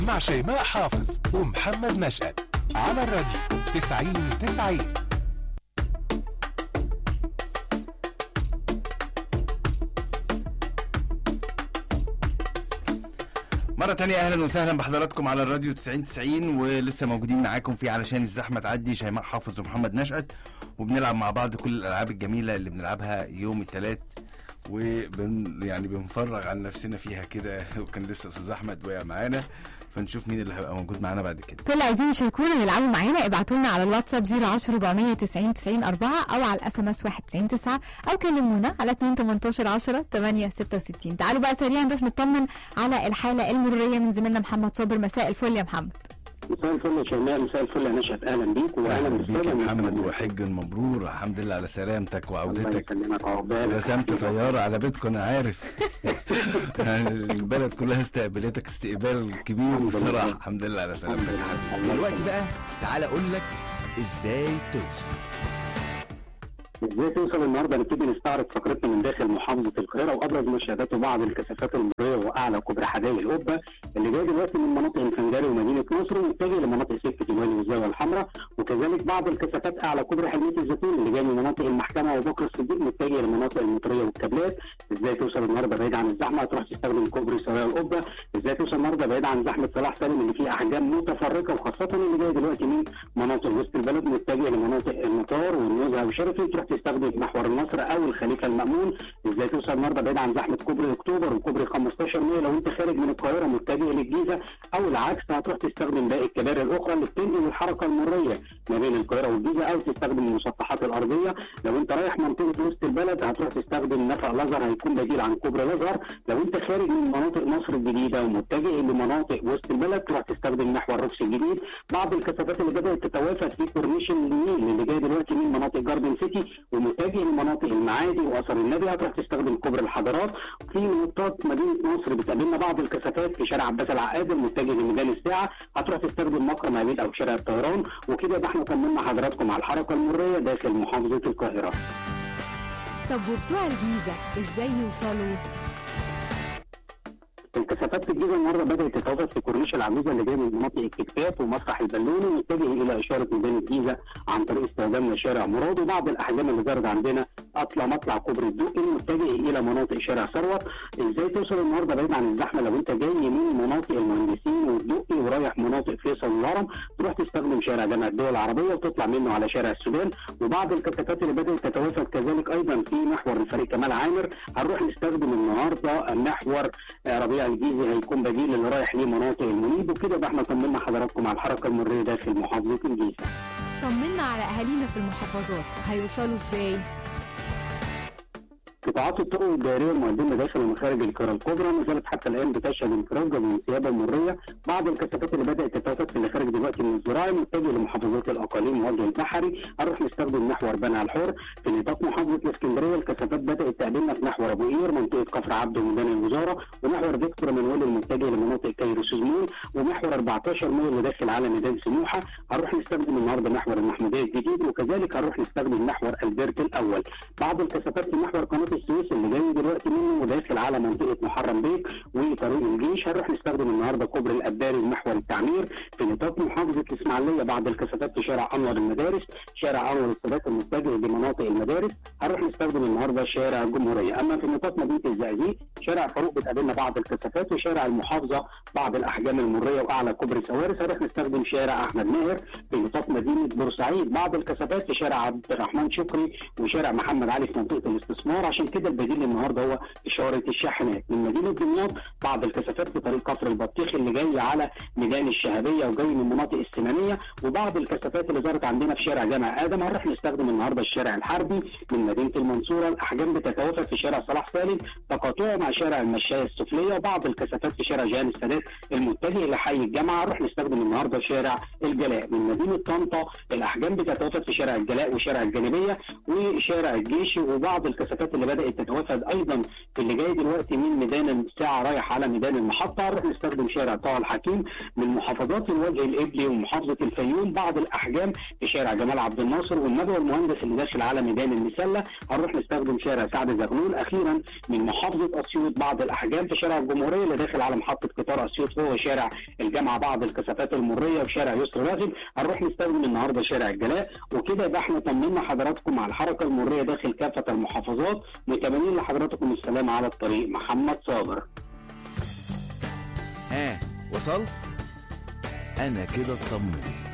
مع شيماء حافظ ومحمد نشأت على الراديو 90 90 مرة تانية أهلا وسهلا بحضراتكم على الراديو 90 90 ولسه موجودين معاكم في علشان الزحمة تعدي شيماء حافظ ومحمد نشأت وبنلعب مع بعض كل الألعاب الجميلة اللي بنلعبها يوم الثلاث وبن يعني بنفرغ عن نفسنا فيها كده وكان لسه أستاذ أحمد وقع معانا فنشوف مين اللي هيبقى موجود معانا بعد كده كل اللي عايزين يشاركونا ويلعبوا معانا ابعتوا لنا على الواتساب 010 490 90 4 او على الاس ام اس 199 او كلمونا على 2 18 10 8 66 تعالوا بقى سريعا نروح نطمن على الحاله المروريه من زميلنا محمد صابر مساء الفل يا محمد مساء الفل يا شيماء مساء الفل يا نشأت اهلا بيك واهلا أهلا بيك بالسادة يا محمد المستمعين. وحج مبرور الحمد لله على سلامتك الله وعودتك يسلمك عقبالك رسمت طيارة على بيتكم أنا عارف يعني البلد كلها استقبلتك استقبال كبير الحمد بصراحة لله. الحمد لله على سلامتك يا حبيبي. الله دلوقتي يسلمك. بقى تعالى اقول لك ازاي توصل ازاي توصل النهارده نبتدي نستعرض فقرتنا من داخل محافظه القاهره وابرز مشاهدات وبعض الكثافات المروريه واعلى كوبري حدائق القبه اللي جاي دلوقتي من مناطق الفنجاري ومدينه نصر ومتجه لمناطق سكه الوالي والزاويه الحمراء وكذلك بعض الكثافات اعلى كوبري حلميه الزيتون اللي جاي من مناطق المحكمه وبكر الصديق متجه لمناطق المطريه والكابلات ازاي توصل النهارده بعيد عن الزحمه تروح تستخدم كوبري سرايا القبه ازاي توصل النهارده بعيد عن زحمه صلاح سالم اللي فيه احجام متفرقه وخاصه اللي جاي دلوقتي من مناطق وسط البلد متجه لمناطق المطار والنزهه وشرفي تروح تستخدم محور النصر او الخليفه المامون ازاي توصل النهارده بعيد عن زحمه كوبري اكتوبر وكوبري 15 مايو لو انت خارج من القاهره متجه للجيزه او العكس هتروح تستخدم باقي الكباري الاخرى اللي بتنقل الحركه المريه ما بين القاهره والجيزه او تستخدم المسطحات الارضيه لو انت رايح منطقه وسط البلد هتروح تستخدم نفق الازهر هيكون بديل عن كوبري الازهر لو انت خارج من مناطق مصر الجديده ومتجه لمناطق وسط البلد تروح تستخدم محور روكس الجديد بعض الكثافات اللي بدات تتوافد في كورنيش النيل اللي جاي دلوقتي من مناطق جاردن سيتي ومتجه لمناطق المعادي واثر النبي هتروح تستخدم كوبري الحضارات في نقطات مدينه نصر بتقابلنا بعض الكثافات في شارع عباس العقاد المتجه لميدان الساعه هتروح تستخدم مكرم عبيد او شارع الطيران وكده يبقى احنا طمنا حضراتكم على الحركه المريه داخل محافظه القاهره طب وبتوع الجيزه ازاي يوصلوا الكثافات في الجيزه النهارده بدات تتوافد في كورنيش العجوزه اللي جاي من مناطق الكتكات ومسرح البالوني متجه الى اشاره ميدان الجيزه عن طريق استخدامنا شارع مراد وبعض الاحجام اللي ظهرت عندنا اطلع مطلع كوبري الدقي متجه الى مناطق شارع ثروت ازاي توصل النهارده بعيد عن الزحمه لو انت جاي من مناطق المهندسين والدقي ورايح مناطق فيصل والهرم تروح تستخدم شارع جامعه الدول العربيه وتطلع منه على شارع السودان وبعض الكثافات اللي بدات تتوافد كذلك ايضا في محور الفريق كمال عامر هنروح نستخدم النهارده محور آه، ربيع الجيزي هيكون بديل اللي رايح لمناطق المنيب وكده بقى احنا طمنا حضراتكم على الحركه المريه داخل محافظه الجيزه طمنا على اهالينا في المحافظات هيوصلوا ازاي قطاعات الطرق الدائريه المقدمه داخل ومخارج القاهره الكبرى ما زالت حتى الان بتشهد انفراجه والانسيابه المريه بعض الكثافات اللي بدات تتوافد في اللي خارج دلوقتي من الزراعي متجه لمحافظات الاقاليم ووجه البحري هنروح نستخدم محور بنها الحر في نطاق محافظه الاسكندريه الكثافات بدات تقابلنا في محور ابو قير منطقه كفر عبده وميدان الوزاره ومحور فيكتور منويل المتجه لمناطق كايرو سوزمون ومحور 14 مايو اللي داخل على ميدان سموحه هنروح نستخدم النهارده محور المحموديه الجديد وكذلك هنروح نستخدم محور البرت الاول بعض الكثافات في محور قناه السويس اللي جاي دلوقتي منه وداخل على منطقه محرم بيك وطريق الجيش هنروح نستخدم النهارده كوبري الاباري ومحور التعمير في نطاق محافظه الاسماعيليه بعض الكثافات في شارع انور المدارس شارع انور السادات المتجه لمناطق المدارس هنروح نستخدم النهارده شارع الجمهوريه اما في نطاق مدينه الزقازيق شارع فاروق بتقابلنا بعض الكثافات وشارع المحافظه بعض الاحجام المريه واعلى كوبري سوارس هنروح نستخدم شارع احمد ماهر في نطاق مدينه بورسعيد بعض الكثافات في شارع عبد الرحمن شكري وشارع محمد علي في منطقه الاستثمار عشان كده البديل النهارده هو اشاره الشاحنات من مدينه دمياط بعض الكثافات في طريق كفر البطيخ اللي جاي على ميدان الشهبيه وجاي من مناطق السنانيه وبعض الكثافات اللي ظهرت عندنا في شارع جامع ادم هنروح نستخدم النهارده الشارع الحربي من مدينه المنصوره الاحجام بتتوافد في شارع صلاح سالم تقاطعه مع شارع المشايه السفليه وبعض الكثافات في شارع جهان السادات المتجه لحي الجامعه هنروح نستخدم النهارده شارع الجلاء من مدينه طنطا الاحجام بتتوافد في شارع الجلاء وشارع الجانبيه وشارع الجيش وبعض الكثافات اللي بدات تتوافد ايضا في اللي جاي دلوقتي من ميدان الساعه رايح على ميدان المحطه هنروح نستخدم شارع طه الحكيم من محافظات الوجه القبلي ومحافظه الفيوم بعض الاحجام في شارع جمال عبد الناصر والنبوي المهندس اللي داخل على ميدان المسله هنروح نستخدم شارع سعد زغلول اخيرا من محافظه اسيوط بعض الاحجام في شارع الجمهوريه اللي داخل على محطه قطار اسيوط هو شارع الجامعه بعض الكثافات المريه وشارع يسر راغب هنروح نستخدم النهارده شارع الجلاء وكده يبقى احنا طمنا حضراتكم على الحركه المريه داخل كافه المحافظات متمنين لحضراتكم السلام على الطريق محمد صابر ها وصلت انا كده اطمنت